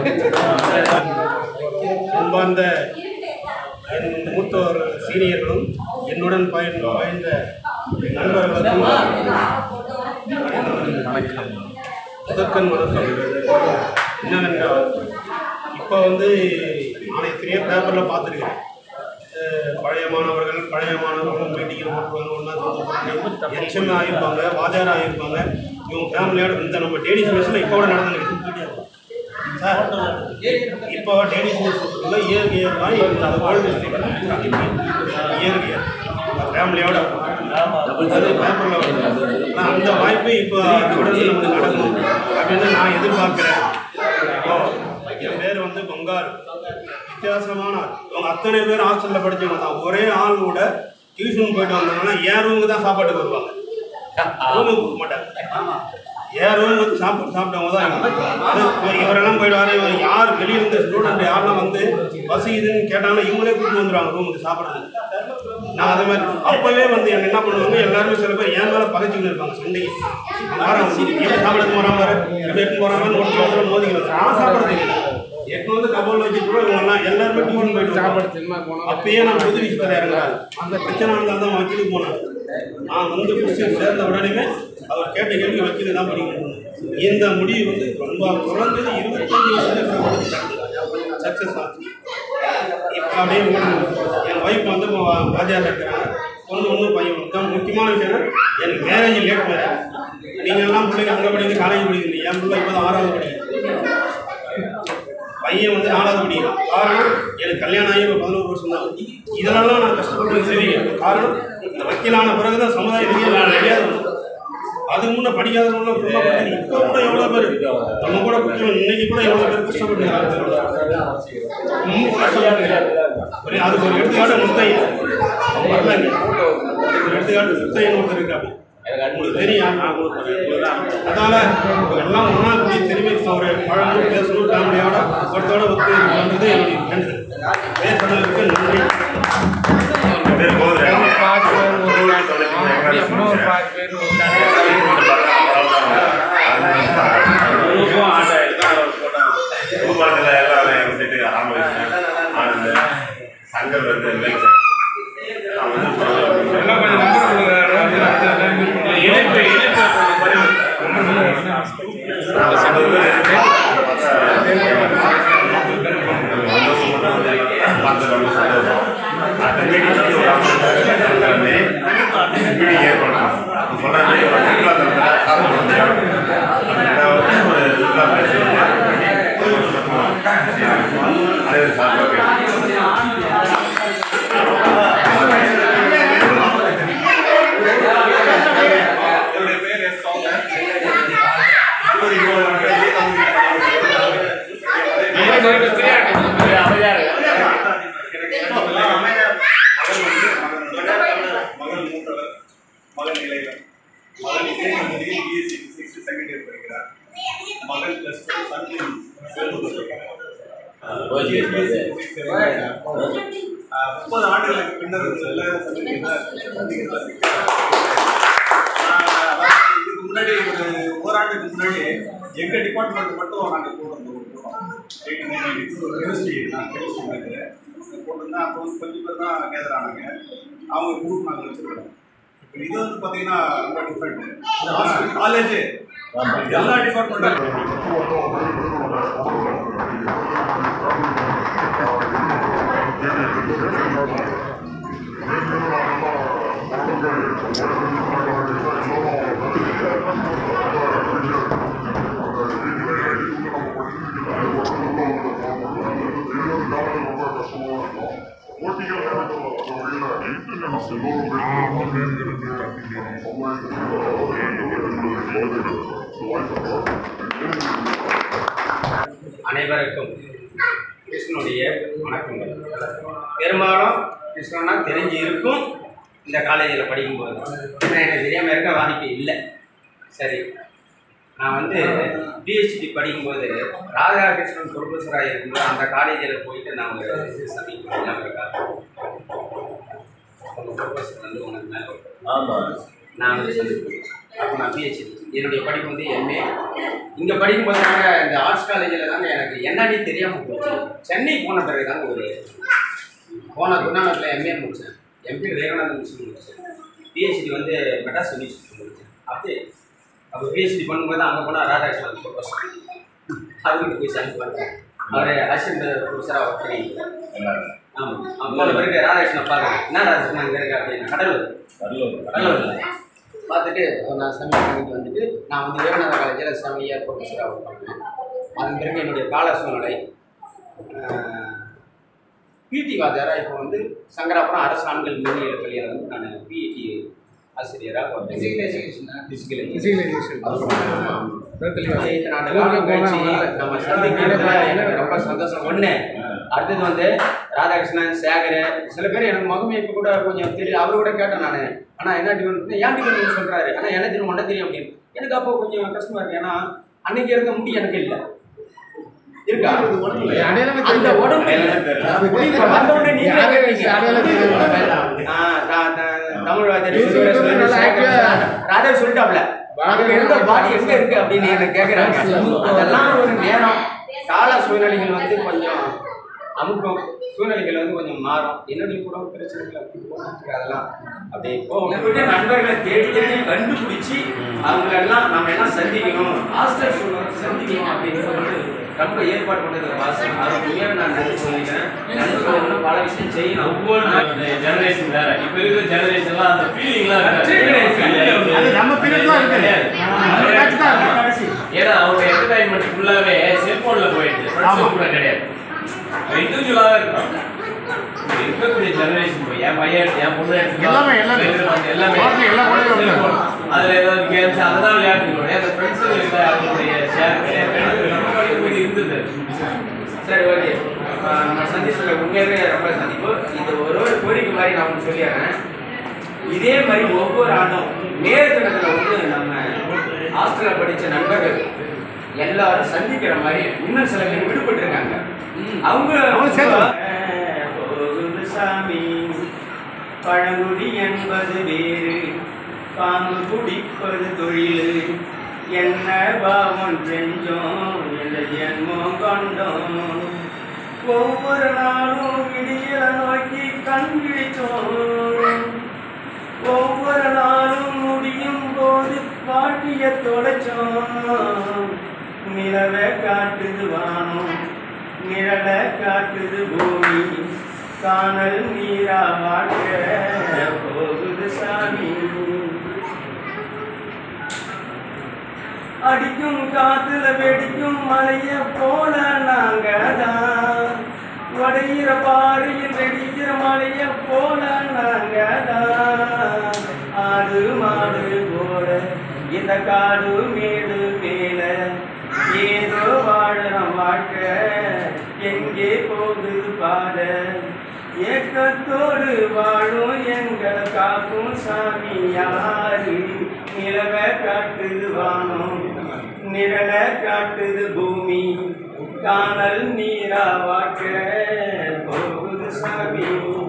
அன்பார்ந்த என் மூத்தோர் சீனியர்களும் என்னுடன் பயன் பயந்த நண்பர்களுக்கும் வணக்கம் முதற்கண் வணக்கம் என்னவென்றால் இப்போ வந்து நான் எத்தனையோ பேப்பரில் பார்த்துருக்கேன் அஹ் பழைய மாணவர்கள் பழைய மாணவர்கள் மீட்டிங்கில் போட்டுருவாங்க ஒன்றா எச்எம் ஆகியிருப்பாங்க வாஜார் ஆகியிருப்பாங்க இவங்க ஃபேமிலியோட இந்த நம்ம டேனிஸ் மிஷில் இப்போ கூட நடந்துருக்கு சார் இப்போ டேனிஸ் மிஷில் இயர் இயர் இந்த வேர்ல்டு இயர் இயர் ஃபேமிலியோட அது பேப்பரில் வருது ஆனால் அந்த வாய்ப்பு இப்போ தொடர்ந்து நமக்கு நடக்கும் அப்படின்னு நான் எதிர்பார்க்குறேன் இப்போ என் பேர் வந்து பொங்கார் வித்தியாசமான ஆள் இவங்க அத்தனை பேர் ஹாஸ்டலில் படிச்சவங்க தான் ஒரே ஆள் கூட டியூஷன் போயிட்டு வந்தாங்கன்னா என் ரூமுக்கு தான் சாப்பாட்டுக்கு வருவாங்க ரூமுக்கு போக மாட்டாங்க என் ரூம் வந்து சாப்பிட்டு சாப்பிட்டவங்க தான் இவங்க. அது இவரெல்லாம் போயிடுவாரு இவர் யார் வெளியே இருந்த ஸ்டூடெண்ட் யாரெல்லாம் வந்து பசி இதுன்னு கேட்டாங்கன்னா இவங்களே கூப்பிட்டு வந்துடுவாங்க ரூமுக்கு சாப்பிட்றது நான் அதே மாதிரி அப்பவே வந்து என்ன என்ன பண்ணுவாங்க எல்லாருமே சில பேர் என் மேலே பகைச்சிக்கிட்டு இருப்பாங்க சண்டைக்கு வாரம் எப்படி சாப்பிடக்கு போகிறாங்க எப்படி எடுத்து போகிறாங்கன்னு ஒருத்தர் ஒருத்தர் மோதிக்கிறாங்க நான் சாப்பிட்றது இல்லை எட்டு வந்து கபோல் வச்சுட்டு கூட இவங்கெல்லாம் எல்லாருமே டியூஷன் போயிட்டு சாப்பிடுறது அப்பயே நான் புது விஷயத்தில் இறங்குறாரு அந்த பிரச்சனை இருந்தால் தான் வக்கீலுக்கு போனேன் நான் வந்து கிறிஸ்டியன் சேர்ந்த உடனே அவர் கேட்ட கேள்வி வக்கீல் தான் படிக்கணும் இந்த முடிவு வந்து ரொம்ப குறைஞ்சது இருபத்தஞ்சு வருஷத்துக்கு சக்ஸஸ் ஆச்சு இப்போ அப்படியே ஓடுது. என் ஒய்ஃப் வந்து பாஜக இருக்கிறாங்க பொண்ணு ஒன்று பையன் ஒன்று தான் முக்கியமான விஷயம் என்ன, எனக்கு மேரேஜ் லேட் மேரேஜ் நீங்கள் எல்லாம் பிள்ளைங்க அங்கே படிக்குது காலேஜ் படிக்குது என் பிள்ளை இப்போ தான் ஆறாவது படிக்குது பையன் வந்து நாலாவது படிக்கிறான் காரணம் எனக்கு கல்யாணம் ஆகி ஒரு பதினோரு வருஷம் தான் இதனால நான் கஷ்டப்பட்டு சரிங்க காரணம் இந்த வக்கீலான பிறகுதான் சமுதாய ரீதியாக நான் தெரியாது அதுக்கு முன்ன படிக்காதவங்க ஃபுல்லாக படி இப்போ கூட எவ்வளோ பேர் நம்ம கூட கொஞ்சம் இன்னைக்கு கூட எவ்வளோ பேர் கஷ்டப்பட்டுருக்காங்க ரொம்ப கஷ்டப்பட்டுருக்காங்க ஒரு அதுக்கு ஒரு எடுத்துக்காட்டு முத்தையன் அவன் வரலங்க அதுக்கு ஒரு எடுத்துக்காட்டு முத்தையன் ஒருத்தர் இருக்காங்க உங்களுக்கு தெரியும் நான் உங்களுக்கு சொல்றேன். அதனால எல்லாம் ஒன்றா கூடி திரும்பி ஒரு பழமும் பேசணும் ஃபேமிலியோட ஒருத்தோட ஒத்து வந்தது என்னுடைய வேண்டுதல் பேசுனதுக்கு நன்றி பேர் போதும் குடும்பத்தில் எல்லாரும் எங்கள் சைட்டு ராமகிருஷ்ணன் ஆனந்த் சங்கர் வந்து விவேக் நான் வந்து இணைப்பு இணைப்பு என்னுடைய பேர் எஸ் சௌந்தர் மகன் மூத்தவர் மகன் இளையவர் மகன் இசைக்கல்லூரி பிஎஸ்சி சிக்ஸ்த் செகண்ட் இயர் படிக்கிறார் மகன் பிளஸ் டூ சன் முப்பது ஆண்டுகளுக்கு பின்னர் நல்ல சந்திக்கிறேன் இதுக்கு முன்னாடி ஒரு ஓராண்டுக்கு முன்னாடி எங்க டிபார்ட்மெண்ட் மட்டும் நாங்கள் போட்டிருந்தோம் கெமிஸ்ட்ரி நான் கெமிஸ்ட்ரி மேஜர் போட்டிருந்தேன் அப்போ வந்து கொஞ்சம் பேர் தான் கேதர் ஆனாங்க அவங்க குரூப் நாங்கள் வச்சுருக்கோம் இப்போ இது வந்து பார்த்தீங்கன்னா ரொம்ப டிஃப்ரெண்ட் காலேஜ் எல்லா டிபார்ட்மெண்ட்டும் அனைவருக்கும் கிருஷ்ணனுடைய வணக்கங்கள் பெரும்பாலும் கிருஷ்ணனா தெரிஞ்சு இருக்கும் இந்த காலேஜில் படிக்கும்போது ஆனால் எனக்கு தெரியாமல் இருக்க வாய்ப்பு இல்லை சரி நான் வந்து பிஹெச்டி படிக்கும்போது ராதாகிருஷ்ணன் ப்ரொஃபஸராக இருக்கும்போது அந்த காலேஜில் போயிட்டு நான் ஒரு இது சந்திக்கணும் ஞாபகம் அந்த ப்ரொஃபஸர் வந்து உனக்கு மேலே ஆமாம் நான் வந்து சந்திப்பேன் அப்போ நான் பிஹெச்டி என்னுடைய படிப்பு வந்து எம்ஏ இங்கே படிக்கும்போது தாங்க இந்த ஆர்ட்ஸ் காலேஜில் தாங்க எனக்கு என்னன்னே தெரியாமல் போச்சு சென்னை போன பிறகு தாங்க ஒரு போன குருநானத்தில் எம்ஏ முடித்தேன் எம்பி விவேகானந்த மிஷன் முடித்தேன் பிஹெச்டி வந்து மெட்ராஸ் யூனிவர்சிட்டி முடித்தேன் அப்படி அப்போ பிஹெச்டி பண்ணும்போது அங்கே போனால் ராதாகிருஷ்ணன் ப்ரொஃபஸர் அவர்கிட்ட போய் சேர்ந்து பார்த்தேன் அவர் அசிஸ்டன்ட் ப்ரொஃபஸராக ஒர்க் பண்ணியிருக்காரு ஆமாம் அப்போ பிறகு ராதாகிருஷ்ணன் பார்க்குறேன் என்ன ராதாகிருஷ்ணன் அங்கே இருக்கு அப்படின்னு கடலூர் கடலூர் கடலூரில் பார்த்துட்டு நான் சப்மிட் பண்ணிட்டு வந்துட்டு நான் வந்து விவேகானந்தா காலேஜில் செவன் இயர் ப்ரொஃபஸராக ஒர்க் பண்ணேன் அதன் பிறகு என்னுடைய கால சூழ்நிலை பிடி வாத்தியாராக இப்போ வந்து சங்கராபுரம் அரசு ஆண்கள் மேல்நிலைப் பள்ளியில் வந்து நான் பிஇடி ஆசிரியராக ஒர்க் ஃபிசிக்கல் எஜுகேஷன் நம்ம சந்திக்கிறதுல எனக்கு ரொம்ப சந்தோஷம் ஒன்று அடுத்தது வந்து ராதாகிருஷ்ணன் சேகர் சில பேர் எனக்கு மகமே இப்போ கூட கொஞ்சம் தெரியும் அவரு கூட கேட்டேன் நான் ஆனால் என்ன டிஃபரெண்ட் ஏன் டிஃபரெண்ட் சொல்கிறாரு ஆனால் எனக்கு தெரியும் ஒன்றை தெரியும் அப்படின்னு எனக்கு அப்போ கொஞ்சம் கஷ்டமா இருக்கு ஏன்னா அன்னைக்கு இருந்த முடி எனக்கு இல்லை இருக்கா அந்த உடம்பு இப்ப வந்த உடனே நீங்களே கேட்டீங்க. ஆ, த- த- தமிழ் வாத்தியார் சுரேஷ் சேகர் ராதா சொல்லிட்டாப்ல அங்க இருந்த பாடி எங்க இருக்கு அப்படின்னு என்ன கேக்குறாங்க அதெல்லாம் ஒரு நேரம் கால சூழ்நிலைகள் வந்து கொஞ்சம் அமுக்கும் சூழ்நிலைகள் வந்து கொஞ்சம் மாறும் என்னுடைய குடும்ப பிரச்சனைகள் அப்படி போயிட்டு அதெல்லாம் அப்படியே போகும் விட்டு நண்பர்களை தேடி தேடி கண்டுபிடிச்சி அவங்களெல்லாம் நம்ம எல்லாம் சந்திக்கணும் ஹாஸ்டல் சூழ்நிலை சந்திக்கணும் அப்படின்னு சொல்லிட்டு ரொம்ப ஏற்பாடு பண்ணது வாசம் அது உண்மையாக நான் நன்றி சொல்லிக்கிறேன் நண்பர்கள் இன்னும் பல விஷயம் செய்யணும் ஒவ்வொரு ஜெனரேஷன் வேற இப்ப இருக்கிற ஜெனரேஷன்லாம் அந்த ஃபீலிங்லாம் இருக்காது அது நம்ம period தான் இருக்கு. நம்ம batch தான் இருக்கு. ஏன்னா அவங்க என்டர்டைன்மெண்ட் ஃபுல்லாவே செல்போன்ல போயிட்டு ஃப்ரெண்ட்ஸ் கூட கிடையாது இண்டிவிஜுவலாக தான் இருக்கிறோம் இப்ப இருக்கக்கூடிய ஜெனரேஷன் இப்போ என் பையன் என் பொண்ணு எடுத்துக்கோ. எல்லாமே, எல்லாமே. எல்லாமே வாழ்க்கை எல்லா குழந்தைகளும் செல்போன். அதுல ஏதாவது கேம்ஸ் அதை தான் விளையாட்டுக்கிறோம் அந்த ஃப்ரெண்ட்ஸு இல்லை அவங்களுடைய ஷேர் கிடையாது நம்ம படிக்கும்போது இருந்தது சரி ஓகே நம்ம சந்திச்சிருக்க உண்மையாகவே ரொம்ப சந்திப்போம் இது ஒரு ஒரு கோரிக்கை மாதிரி நான் ஒன்று சொல்லிடுறேன் இதே மாதிரி ஒவ்வொரு ஆண்டும் நேர்கணத்தில் வந்து நம்ம ஹாஸ்டலில் படித்த நண்பர்கள் எல்லாரும் சந்திக்கிற மாதிரி இன்னும் சில பேர் விடுபட்டு இருக்காங்க அவங்க அவங்க சேர்த்து போகுது சாமி பழங்குடி என்பது வேறு பாம்பு குடிப்பது தொழில் என்ன பாவம் செஞ்சோம் என்ற ஜென்மம் கொண்டோம் ஒவ்வொரு நாளும் விடியல நோக்கி கண் விழித்தோம் ஒவ்வொரு நாளும் முடியும் போது பாட்டிய தொலைச்சோம் நிலவை காட்டுது வானம் நிழலை காட்டுது பூமி காணல் நீரா வாட்ட போகுது சாமி அடிக்கும் காத்துல வெடிக்கும் மலைய போல நாங்க தான் வடையிற பாறையில் வெடிக்கிற மலைய போல நாங்க தான் ஆடு மாடு போல இந்த காடு மேடு மேல ஏதோ வாழறோம் வாழ்க்கை எங்கே போகுது பாட ஏக்கத்தோடு வாழும் எங்களை காக்கும் சாமி யாரு நிலவை காட்டுது வானம் நிழலை காட்டுது பூமி காணல் நீரா வாக்க போகுது சாமி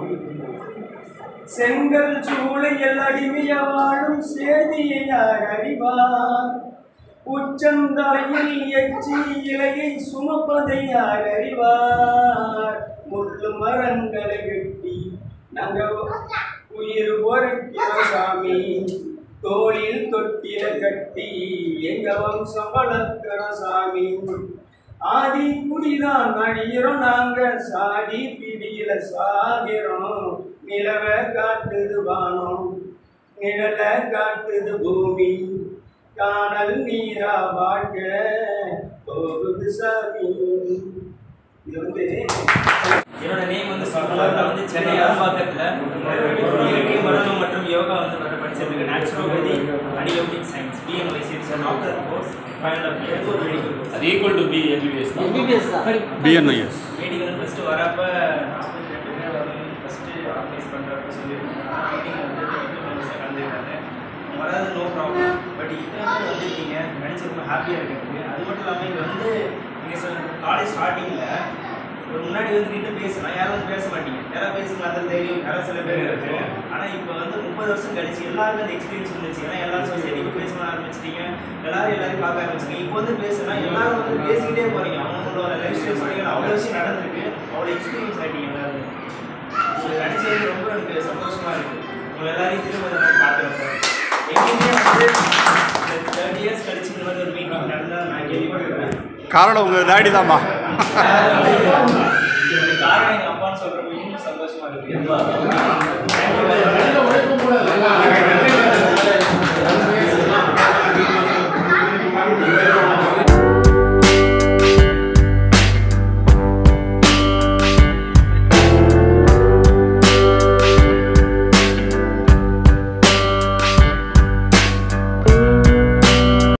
செங்கல் சூளையில் அடிமைய வாழும் சேதியை யார் அறிவார் உச்சந்தலையில் எச்சி இலையை சுமப்பதை யார் அறிவார் முள்ளு மரங்களை வெட்டி நாங்க உயிர் பொறுக்கிறோம் சாமி தோளில் தொட்டில கட்டி எங்க வம்சம் வளர்க்கிறோம் சாமி ஆதி குடிதான் அழியிறோம் நாங்க சாதி பிடியில சாகிறோம் நிலவை காட்டுது வானம் நிழலை காட்டுது பூமி காணல் நீரா வாழ்க போகுது சாமி இது வந்து என்னோட நேம் வந்து சஃபலா நான் வந்து சென்னை அல்பாக்கத்தில் இயற்கை மருத்துவம் மற்றும் யோகா வந்து வர படிச்சிருக்கேன் நேச்சுரோபதி அடியோபிக் science BMIC doctor course five and half years ஒரு மெடிக்கல் கோர்ஸ் அது ஈக்குவல் டு பி எம்பிபிஎஸ் தான் எம்பிபிஎஸ் தான் BNIS. மெடிக்கல் ஃபஸ்ட்டு வரப்போ நாற்பத்தி ரெண்டு பேர் வரணும் ஃபஸ்ட்டு ஆர்கனைஸ் பண்ணுறப்ப சொல்லியிருக்காங்க மீட்டிங் வந்து மெம்பர்ஸாக கலந்துருக்காங்க வராது நோ ப்ராப்ளம் பட் இத்தனை பேர் வந்திருக்கீங்க நினச்சி ரொம்ப ஹாப்பியாக இருக்கு அது மட்டும் இல்லாமல் இங்கே வந்து நீங்கள் சொன்ன காலேஜ் ஸ்டார்டிங்கில் ஒரு முன்னாடி வந்து நின்று பேசலாம் யாரும் வந்து பேச மாட்டீங்க யாராவது பேசுங்க அந்த தைரியம் யாராவது சில பேர் இருக்கு ஆனால் இப்போ வந்து முப்பது வருஷம் கழிச்சு எல்லாருக்கும் அந்த எக்ஸ்பீரியன்ஸ் வந்துச்சு ஏன்னா எல்லாரும் சொசைட்டிக்கு பேச ஆரம்பிச்சிட்டீங்க எல்லாரும் எல்லாரும் பார்க்க ஆரம்பிச்சிங்க இப்போ வந்து பேசுனா எல்லாரும் வந்து பேசிக்கிட்டே போறீங்க அவங்களோட லைஃப் ஸ்டைல் சொன்னீங்க அவ்வளோ விஷயம் நடந்திருக்கு அவ்வளோ எக்ஸ்பீரியன்ஸ் ஆகிட்டீங்க எல்லாரும் உங்களுக்கு நினச்சது ரொம்ப எனக்கு சந்தோஷமா இருக்கு உங்களை எல்லாரையும் திரும்ப இந்த மாதிரி பார்க்குறப்ப எங்கேயுமே வந்து தேர்ட்டி இயர்ஸ் கழிச்சு இந்த மாதிரி ஒரு மீட்டிங் நடந்தால் நான் கேள்விப்பட்டிருக்கேன் காரணம் உங்க டாடி தாம்மா இதுக்கு காரணம் எங்க அப்பான்னு சொல்றப்ப இன்னும் சந்தோஷமா இருக்கு நல்ல உழைப்பு கூட இல்லை.